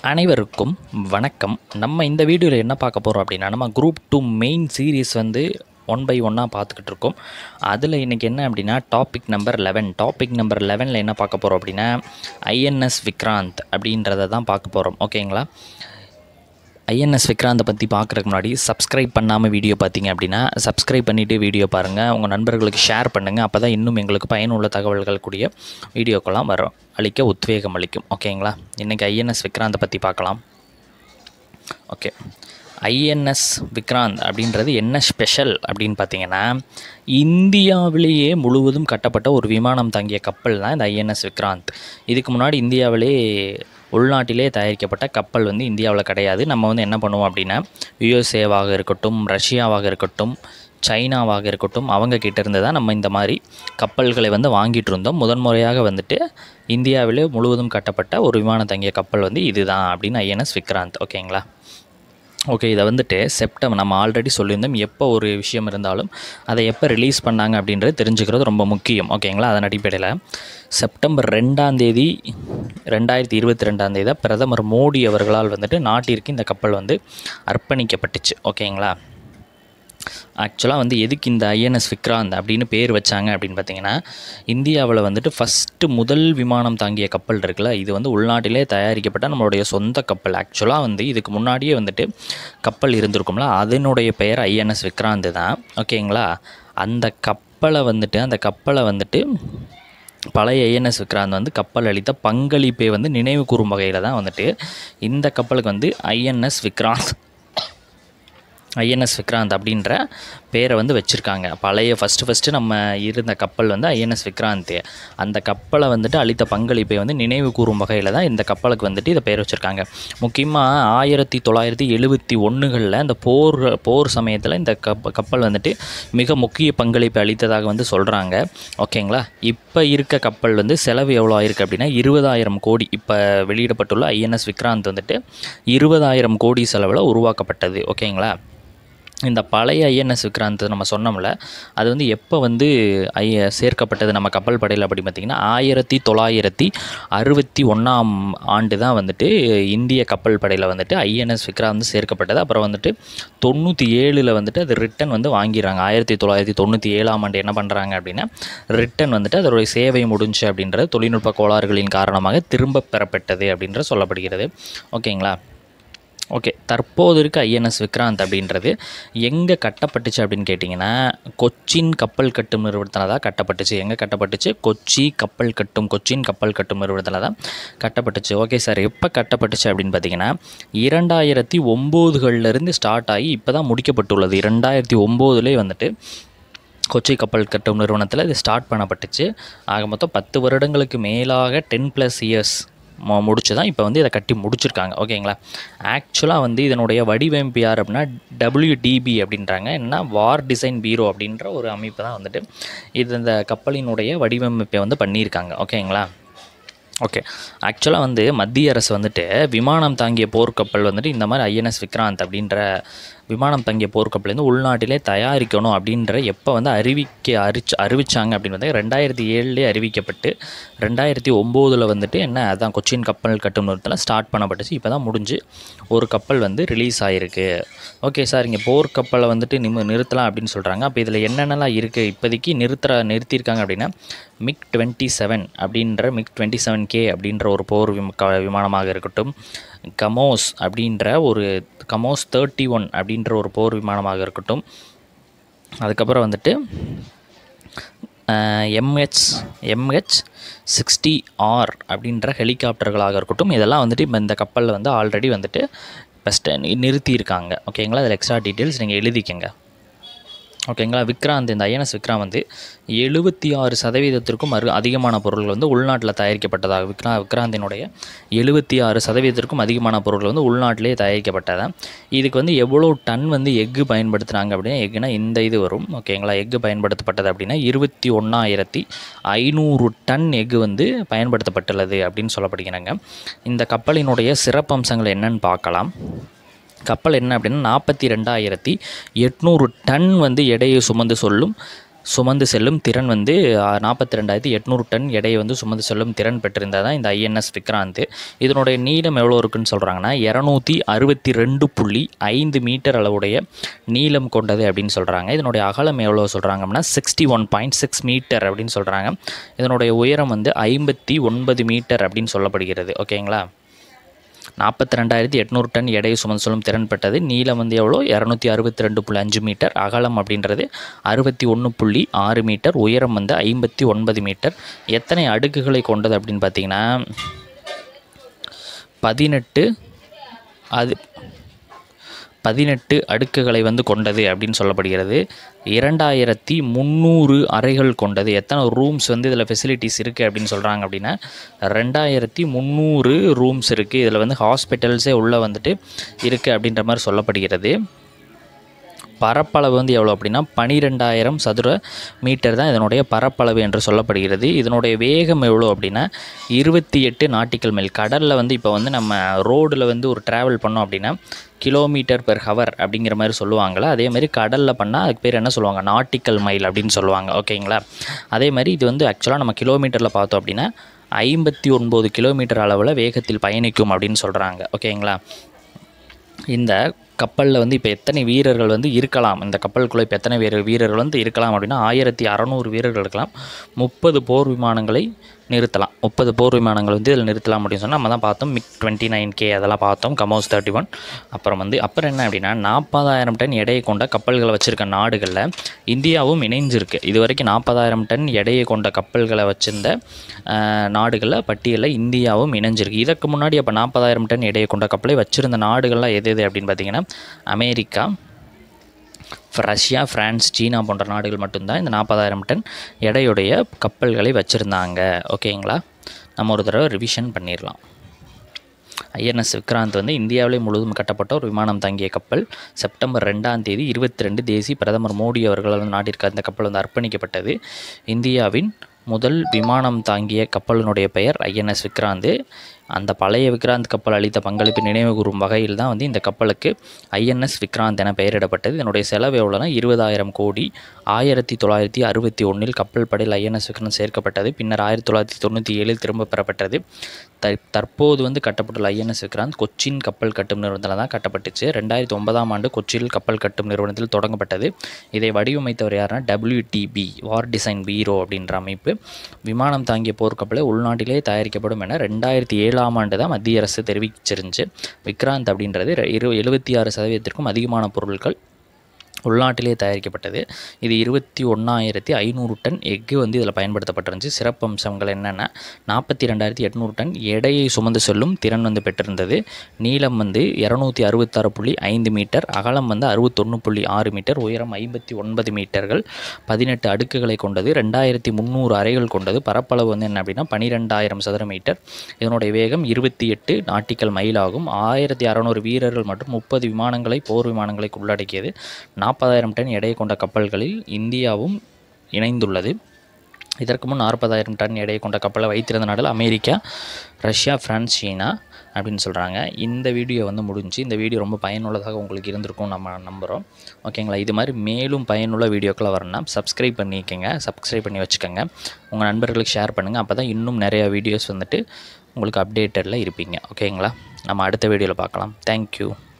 அனைவருக்கும் வணக்கம் நம்ம இந்த வீடியோவில் என்ன பார்க்க போகிறோம் அப்படின்னா நம்ம குரூப் டூ மெயின் சீரீஸ் வந்து ஒன் பை ஒன்னாக பார்த்துக்கிட்டு இருக்கோம் அதில் இன்றைக்கி என்ன அப்படின்னா topic number eleven topic number லெவனில் என்ன பார்க்க போகிறோம் அப்படின்னா ஐஎன்எஸ் விக்ராந்த் அப்படின்றத தான் பார்க்க போகிறோம் ஓகேங்களா ஐஎன்எஸ் விக்ராந்தை பற்றி பார்க்குறதுக்கு முன்னாடி சப்ஸ்கிரைப் பண்ணாமல் வீடியோ பார்த்தீங்க அப்படின்னா சப்ஸ்கிரைப் பண்ணிவிட்டு வீடியோ பாருங்கள் உங்கள் நண்பர்களுக்கு ஷேர் பண்ணுங்கள் அப்போ தான் இன்னும் எங்களுக்கு பயனுள்ள தகவல்கள் கூடிய வீடியோக்கெல்லாம் வரும் அளிக்க உத்வேகம் அளிக்கும் ஓகேங்களா இன்றைக்கி ஐஎன்எஸ் விக்ராந்தை பற்றி பார்க்கலாம் ஓகே ஐஎன்எஸ் விக்ராந்த் அப்படின்றது என்ன ஸ்பெஷல் அப்படின்னு பார்த்தீங்கன்னா இந்தியாவிலேயே முழுவதும் கட்டப்பட்ட ஒரு விமானம் தங்கிய கப்பல் தான் இந்த ஐஎன்எஸ் விக்ராந்த் இதுக்கு முன்னாடி இந்தியாவிலே உள்நாட்டிலே தயாரிக்கப்பட்ட கப்பல் வந்து இந்தியாவில் கிடையாது நம்ம வந்து என்ன பண்ணுவோம் அப்படின்னா யுஎஸ்ஏவாக இருக்கட்டும் ரஷ்யாவாக இருக்கட்டும் சைனாவாக இருக்கட்டும் அவங்க கிட்ட இருந்து தான் நம்ம இந்த மாதிரி கப்பல்களை வந்து வாங்கிட்டு இருந்தோம் முதன்முறையாக வந்துட்டு இந்தியாவிலே முழுவதும் கட்டப்பட்ட ஒரு விமானம் தங்கிய கப்பல் வந்து இதுதான் அப்படின்னு ஐஎன்எஸ் விக்ராந்த் ஓகேங்களா ஓகே இதை வந்துட்டு செப்டம்பர் நம்ம ஆல்ரெடி சொல்லியிருந்தோம் எப்போ ஒரு விஷயம் இருந்தாலும் அதை எப்போ ரிலீஸ் பண்ணாங்க அப்படின்றது தெரிஞ்சுக்கிறது ரொம்ப முக்கியம் ஓகேங்களா அதன் அடிப்படையில் செப்டம்பர் ரெண்டாம் தேதி ரெண்டாயிரத்தி இருபத்தி ரெண்டாம் தேதி பிரதமர் மோடி அவர்களால் வந்துட்டு நாட்டிற்கு இந்த கப்பல் வந்து அர்ப்பணிக்கப்பட்டுச்சு ஓகேங்களா ஆக்சுவலாக வந்து எதுக்கு இந்த ஐஎன்எஸ் விக்ராந்த் அப்படின்னு பேர் வச்சாங்க அப்படின்னு பார்த்தீங்கன்னா இந்தியாவில் வந்துட்டு ஃபஸ்ட்டு முதல் விமானம் தாங்கிய கப்பல் இருக்குல்ல இது வந்து உள்நாட்டிலே தயாரிக்கப்பட்ட நம்மளுடைய சொந்த கப்பல் ஆக்சுவலாக வந்து இதுக்கு முன்னாடியே வந்துட்டு கப்பல் இருந்திருக்கும்ல அதனுடைய பெயர் ஐஎன்எஸ் விக்ராந்த் தான் ஓகேங்களா அந்த கப்பலை வந்துட்டு அந்த கப்பலை வந்துட்டு பழைய ஐஎன்எஸ் விக்ராந்த் வந்து கப்பல் அளித்த பங்களிப்பை வந்து நினைவு கூறும் வகையில் தான் வந்துட்டு இந்த கப்பலுக்கு வந்து ஐஎன்எஸ் விக்ராந்த் ஐஎன்எஸ் விக்ராந்த் அப்படின்ற பேரை வந்து வச்சுருக்காங்க பழைய ஃபஸ்ட்டு ஃபஸ்ட்டு நம்ம இருந்த கப்பல் வந்து ஐஎன்எஸ் விக்ராந்த் அந்த கப்பலை வந்துட்டு அளித்த பங்களிப்பை வந்து நினைவு கூறும் வகையில் தான் இந்த கப்பலுக்கு வந்துட்டு இதை பேர் வச்சுருக்காங்க முக்கியமாக ஆயிரத்தி தொள்ளாயிரத்தி எழுபத்தி ஒன்றுகளில் இந்த போர் போர் சமயத்தில் இந்த கப் கப்பல் வந்துட்டு மிக முக்கிய பங்களிப்பை அளித்ததாக வந்து சொல்கிறாங்க ஓகேங்களா இப்போ இருக்க கப்பல் வந்து செலவு எவ்வளோ ஆயிருக்கு அப்படின்னா இருபதாயிரம் கோடி இப்போ வெளியிடப்பட்டுள்ள ஐஎன்எஸ் விக்ராந்த் வந்துட்டு இருபதாயிரம் கோடி செலவில் உருவாக்கப்பட்டது ஓகேங்களா இந்த பழைய ஐஎன்எஸ் விக்ராந்த் நம்ம சொன்னோம்ல அது வந்து எப்போ வந்து ஐ சேர்க்கப்பட்டது நம்ம கப்பல் படையில் அப்படி பார்த்திங்கன்னா ஆயிரத்தி தொள்ளாயிரத்தி அறுபத்தி ஒன்றாம் ஆண்டு தான் வந்துட்டு இந்திய கப்பல் படையில் வந்துட்டு ஐஎன்எஸ் விக்ராந்த் சேர்க்கப்பட்டது அப்புறம் வந்துட்டு தொண்ணூற்றி ஏழில் வந்துட்டு அது ரிட்டன் வந்து வாங்கிடுறாங்க ஆயிரத்தி தொள்ளாயிரத்தி தொண்ணூற்றி ஏழாம் ஆண்டு என்ன பண்ணுறாங்க அப்படின்னா ரிட்டன் வந்துட்டு அதோடைய சேவை முடிஞ்சு அப்படின்றது தொழில்நுட்ப கோளாறுகளின் காரணமாக திரும்ப பெறப்பட்டது அப்படின்ற சொல்லப்படுகிறது ஓகேங்களா ஓகே தற்போது இருக்க ஐஎன்எஸ் விக்ராந்த் அப்படின்றது எங்கே கட்டப்பட்டுச்சு அப்படின்னு கேட்டிங்கன்னா கொச்சின் கப்பல் கட்டும் நிறுவனத்தில் தான் கட்டப்பட்டுச்சு எங்கே கட்டப்பட்டுச்சு கொச்சி கப்பல் கட்டும் கொச்சின் கப்பல் கட்டும் நிறுவனத்தில் தான் கட்டப்பட்டுச்சு ஓகே சார் எப்போ கட்டப்பட்டுச்சு அப்படின்னு பார்த்தீங்கன்னா இரண்டாயிரத்தி ஒம்போதுகள்லேருந்து ஸ்டார்ட் ஆகி இப்போ தான் முடிக்கப்பட்டுள்ளது இரண்டாயிரத்தி ஒம்போதுலேயே வந்துட்டு கொச்சி கப்பல் கட்டும் நிறுவனத்தில் இது ஸ்டார்ட் பண்ணப்பட்டுச்சு ஆக மொத்தம் பத்து வருடங்களுக்கு மேலாக டென் ப்ளஸ் இயர்ஸ் மு முடிச்சு தான் இப்போ வந்து இதை கட்டி முடிச்சிருக்காங்க ஓகேங்களா ஆக்சுவலாக வந்து இதனுடைய வடிவமைப்பு யார் அப்படின்னா டபிள்யூடிபி அப்படின்றாங்க என்ன வார் டிசைன் பீரோ அப்படின்ற ஒரு அமைப்பு தான் வந்துட்டு இது இந்த கப்பலினுடைய வடிவமைப்பை வந்து பண்ணியிருக்காங்க ஓகேங்களா ஓகே ஆக்சுவலாக வந்து மத்திய அரசு வந்துட்டு விமானம் தாங்கிய போர்க்கப்பல் வந்துட்டு இந்த மாதிரி ஐஎன்எஸ் விக்ராந்த் அப்படின்ற விமானம் தங்கிய போர்க்கப்பல் வந்து உள்நாட்டிலே தயாரிக்கணும் அப்படின்ற எப்போ வந்து அறிவிக்க அறிச்சு அறிவிச்சாங்க அப்படின்னு வந்து ரெண்டாயிரத்தி ஏழுலேயே அறிவிக்கப்பட்டு ரெண்டாயிரத்தி ஒம்போதில் வந்துட்டு என்ன அதான் கொச்சின் கப்பல் கட்டும் நிறுத்தத்தில் ஸ்டார்ட் பண்ணப்பட்டுச்சு இப்போ தான் முடிஞ்சு ஒரு கப்பல் வந்து ரிலீஸ் ஆகிருக்கு ஓகே சார் இங்கே போர்க்கப்பலை வந்துட்டு நிம நிறுத்தலாம் அப்படின்னு சொல்கிறாங்க அப்போ இதில் என்னென்னலாம் இருக்குது இப்போதைக்கு நிறுத்துற நிறுத்தியிருக்காங்க அப்படின்னா மிக் டுவெண்ட்டி செவன் அப்படின்ற மிக் டுவெண்ட்டி செவன் கே அப்படின்ற ஒரு போர் விம க விமானமாக இருக்கட்டும் கமோஸ் அப்படின்ற ஒரு கமோஸ் தேர்ட்டி ஒன் அப்படின்ற ஒரு போர் விமானமாக இருக்கட்டும் அதுக்கப்புறம் வந்துட்டு எம்ஹெச் எம்ஹெச் சிக்ஸ்டி ஆர் அப்படின்ற ஹெலிகாப்டர்களாக இருக்கட்டும் இதெல்லாம் வந்துட்டு இப்போ இந்த கப்பலில் வந்து ஆல்ரெடி வந்துட்டு ஃபஸ்ட்டு நிறுத்தியிருக்காங்க ஓகேங்களா அதில் எக்ஸ்ட்ரா டீட்டெயில்ஸ் நீங்கள் எழுதிக்கங்க ஓகேங்களா விக்ராந்த் இந்த ஐஎன்எஸ் விக்ராம் வந்து எழுபத்தி ஆறு சதவீதத்திற்கும் அரு அதிகமான பொருட்கள் வந்து உள்நாட்டில் தயாரிக்கப்பட்டதாக விக்ரா விக்ராந்தினுடைய எழுபத்தி ஆறு சதவீதத்திற்கும் அதிகமான பொருட்கள் வந்து உள்நாட்டிலே தயாரிக்கப்பட்டதான் இதுக்கு வந்து எவ்வளோ டன் வந்து எஃகு பயன்படுத்துனாங்க அப்படின்னா எக்குனா இந்த இது வரும் ஓகேங்களா எஃகு பயன்படுத்தப்பட்டது அப்படின்னா இருபத்தி ஒன்றாயிரத்தி ஐநூறு டன் எஃகு வந்து பயன்படுத்தப்பட்டுள்ளது அப்படின்னு சொல்லப்படுகிறாங்க இந்த கப்பலினுடைய சிறப்பம்சங்கள் என்னன்னு பார்க்கலாம் கப்பல் என்ன அப்படின்னா நாற்பத்தி ரெண்டாயிரத்தி எட்நூறு டன் வந்து எடையை சுமந்து சொல்லும் சுமந்து செல்லும் திறன் வந்து நாற்பத்தி ரெண்டாயிரத்தி எட்நூறு டன் எடையை வந்து சுமந்து செல்லும் திறன் பெற்றிருந்தது தான் இந்த ஐஎன்எஸ் விக்ராந்த் இதனுடைய நீளம் எவ்வளோ இருக்குன்னு சொல்கிறாங்கன்னா இரநூத்தி அறுபத்தி ரெண்டு புள்ளி ஐந்து மீட்டர் அளவுடைய நீளம் கொண்டது அப்படின்னு சொல்கிறாங்க இதனுடைய அகலம் எவ்வளோ சொல்கிறாங்க அப்படின்னா sixty one point six metre அப்படின்னு சொல்கிறாங்க இதனுடைய உயரம் வந்து ஐம்பத்தி ஒன்பது மீட்டர் அப்படின்னு சொல்லப்படுகிறது ஓகேங்களா நாற்பத்தி ரெண்டாயிரத்தி எட்நூறு டன் எடையை சுமந்து செல்லும் திறன் பெற்றது நீளம் வந்து எவ்வளோ இரநூத்தி அறுபத்தி ரெண்டு புள்ளி அஞ்சு மீட்டர் அகலம் அப்படின்றது அறுபத்தி ஒன்று புள்ளி ஆறு மீட்டர் உயரம் வந்து ஐம்பத்தி ஒன்பது மீட்டர் எத்தனை அடுக்குகளை கொண்டது அப்படின்னு பார்த்தீங்கன்னா பதினெட்டு அது பதினெட்டு அடுக்குகளை வந்து கொண்டது அப்படின்னு சொல்லப்படுகிறது இரண்டாயிரத்தி முந்நூறு அறைகள் கொண்டது எத்தனை ரூம்ஸ் வந்து இதில் ஃபெசிலிட்டிஸ் இருக்குது அப்படின்னு சொல்கிறாங்க அப்படின்னா ரெண்டாயிரத்தி முந்நூறு ரூம்ஸ் இருக்குது இதில் வந்து ஹாஸ்பிட்டல்ஸே உள்ளே வந்துட்டு இருக்குது அப்படின்ற மாதிரி சொல்லப்படுகிறது பரப்பளவு வந்து எவ்வளோ அப்படின்னா பனிரெண்டாயிரம் சதுர மீட்டர் தான் இதனுடைய பரப்பளவு என்று சொல்லப்படுகிறது இதனுடைய வேகம் எவ்வளோ அப்படின்னா இருபத்தி எட்டு நாட்டிக்கல் மைல் கடலில் வந்து இப்போ வந்து நம்ம ரோடில் வந்து ஒரு ட்ராவல் பண்ணோம் அப்படின்னா கிலோமீட்டர் பெர் ஹவர் அப்படிங்கிற மாதிரி சொல்லுவாங்களா அதே மாதிரி கடலில் பண்ணால் அதுக்கு பேர் என்ன சொல்லுவாங்க நாட்டிக்கல் மைல் அப்படின்னு சொல்லுவாங்க ஓகேங்களா அதே மாதிரி இது வந்து ஆக்சுவலாக நம்ம கிலோமீட்டரில் பார்த்தோம் அப்படின்னா ஐம்பத்தி ஒன்பது கிலோமீட்டர் அளவில் வேகத்தில் பயணிக்கும் அப்படின்னு சொல்கிறாங்க ஓகேங்களா இந்த கப்பலில் வந்து இப்போ எத்தனை வீரர்கள் வந்து இருக்கலாம் இந்த கப்பலுக்குள்ளே இப்போ எத்தனை வீரர் வீரர்கள் வந்து இருக்கலாம் அப்படின்னா ஆயிரத்தி அறநூறு வீரர்கள் இருக்கலாம் முப்பது போர் விமானங்களை நிறுத்தலாம் முப்பது போர் விமானங்கள் வந்து இதில் நிறுத்தலாம் அப்படின்னு சொன்னால் நம்ம தான் பார்த்தோம் மிக் டுவெண்ட்டி நைன் கே அதெல்லாம் பார்த்தோம் கமோஸ் தேர்ட்டி ஒன் அப்புறம் வந்து அப்புறம் என்ன அப்படின்னா நாற்பதாயிரம் டன் எடையை கொண்ட கப்பல்களை வச்சுருக்க நாடுகளில் இந்தியாவும் இணைஞ்சிருக்கு இது வரைக்கும் நாற்பதாயிரம் டன் எடையை கொண்ட கப்பல்களை வச்சிருந்த அஹ், நாடுகளில் பட்டியலில் இந்தியாவும் இணைஞ்சிருக்கு இதற்கு முன்னாடி அப்போ நாற்பதாயிரம் டன் எடையை கொண்ட கப்பலை வச்சிருந்த நாடுகள்லாம் எது எது அப்படின்னு பார்த்தீங்கன்னா அமெரிக்கா ரஷ்யா பிரான்ஸ் சீனா போன்ற நாடுகள் மட்டும்தான் இந்த நாற்பதாயிரம் டன் எடையுடைய கப்பல்களை வச்சுருந்தாங்க ஓகேங்களா நம்ம ஒரு தடவை ரிவிஷன் பண்ணிடலாம் ஐஎன்எஸ் விக்ராந்த் வந்து இந்தியாவிலே முழுவதும் கட்டப்பட்ட ஒரு விமானம் தாங்கிய கப்பல் செப்டம்பர் ரெண்டாம் தேதி இருபத்தி ரெண்டு தேசி பிரதமர் மோடி அவர்களால் வந்து நாட்டிற்கு அந்த கப்பல் வந்து அர்ப்பணிக்கப்பட்டது இந்தியாவின் முதல் விமானம் தாங்கிய கப்பலினுடைய பெயர் ஐஎன்எஸ் விக்ராந்த் அந்த பழைய விக்ராந்த் கப்பல் அளித்த பங்களிப்பு நினைவு கூறும் வகையில் தான் வந்து இந்த கப்பலுக்கு ஐஎன்எஸ் விக்ராந்த் என பெயரிடப்பட்டது இதனுடைய செலவு எவ்வளோனா இருபதாயிரம் கோடி ஆயிரத்தி தொள்ளாயிரத்தி அறுபத்தி ஒன்றில் கப்பல் படையில் ஐஎன்எஸ் விக்ராந்த் சேர்க்கப்பட்டது பின்னர் ஆயிரத்தி தொள்ளாயிரத்தி தொண்ணூற்றி ஏழில் திரும்ப பெறப்பட்டது த தற்போது வந்து கட்டப்பட்டுள்ள ஐஎன்எஸ் விக்ராந்த் கொச்சின் கப்பல் கட்டும் நிறுவனத்தில் தான் கட்டப்பட்டுச்சு ரெண்டாயிரத்தி ஒன்பதாம் ஆண்டு கொச்சியில் கப்பல் கட்டும் நிறுவனத்தில் தொடங்கப்பட்டது இதை வடிவமைத்தவர் யாருன்னா டபிள்யூடிபி வார் டிசைன் பீரோ அப்படின்ற அமைப்பு விமானம் தாங்கிய போர்க்கப்பலை உள்நாட்டிலே தயாரிக்கப்படும் என ரெண்டாயிரத்தி ஏழாம் ஆண்டு தான் மத்திய அரசு தெரிவிச்சிருந்துச்சு விக்ராந்த் அப்படின்றது ரெ- இரு எழுபத்தி ஆறு சதவீதத்திற்கும் அதிகமான பொருட்கள் உள்நாட்டிலே தயாரிக்கப்பட்டது இது இருபத்தி ஒன்றாயிரத்தி ஐநூறு டன் எஃகு வந்து இதில் பயன்படுத்தப்பட்டிருந்துச்சு சிறப்பு அம்சங்கள் என்னென்னா நாற்பத்தி ரெண்டாயிரத்தி எட்நூறு டன் எடையை சுமந்து செல்லும் திறன் வந்து பெற்றிருந்தது நீளம் வந்து இரநூத்தி அறுபத்தாறு புள்ளி ஐந்து மீட்டர் அகலம் வந்து அறுபத்தொன்று புள்ளி ஆறு மீட்டர் உயரம் ஐம்பத்தி ஒன்பது மீட்டர்கள் பதினெட்டு அடுக்குகளை கொண்டது ரெண்டாயிரத்தி முந்நூறு அறைகள் கொண்டது பரப்பளவு வந்து என்ன அப்படின்னா பனிரெண்டாயிரம் சதுர மீட்டர் இதனுடைய வேகம் இருபத்தி எட்டு நாட்டிக்கல் மைல் ஆகும் ஆயிரத்தி அறநூறு வீரர்கள் மற்றும் முப்பது விமானங்களை போர் விமானங்களை உள்ளடக்கியது நாற்பதாயிரம் டன் எடை கொண்ட கப்பல்களில் இந்தியாவும் இணைந்துள்ளது இதற்கு முன் நாற்பதாயிரம் டன் எடை கொண்ட கப்பலை வைத்திருந்த நாடுகள் அமெரிக்கா ரஷ்யா பிரான்ஸ் சீனா அப்படின்னு சொல்கிறாங்க இந்த வீடியோ வந்து முடிஞ்சு இந்த வீடியோ ரொம்ப பயனுள்ளதாக உங்களுக்கு இருந்திருக்கும் நம்ம நம்புகிறோம் ஓகேங்களா இது மாதிரி மேலும் பயனுள்ள வீடியோக்களை வரணும்னா சப்ஸ்கிரைப் பண்ணிக்கங்க சப்ஸ்கிரைப் பண்ணி வச்சுக்கோங்க உங்கள் நண்பர்களுக்கு ஷேர் பண்ணுங்கள் அப்போ தான் இன்னும் நிறையா வீடியோஸ் வந்துட்டு உங்களுக்கு அப்டேட்டடில் இருப்பீங்க ஓகேங்களா நம்ம அடுத்த வீடியோவில் பார்க்கலாம் தேங்க்யூ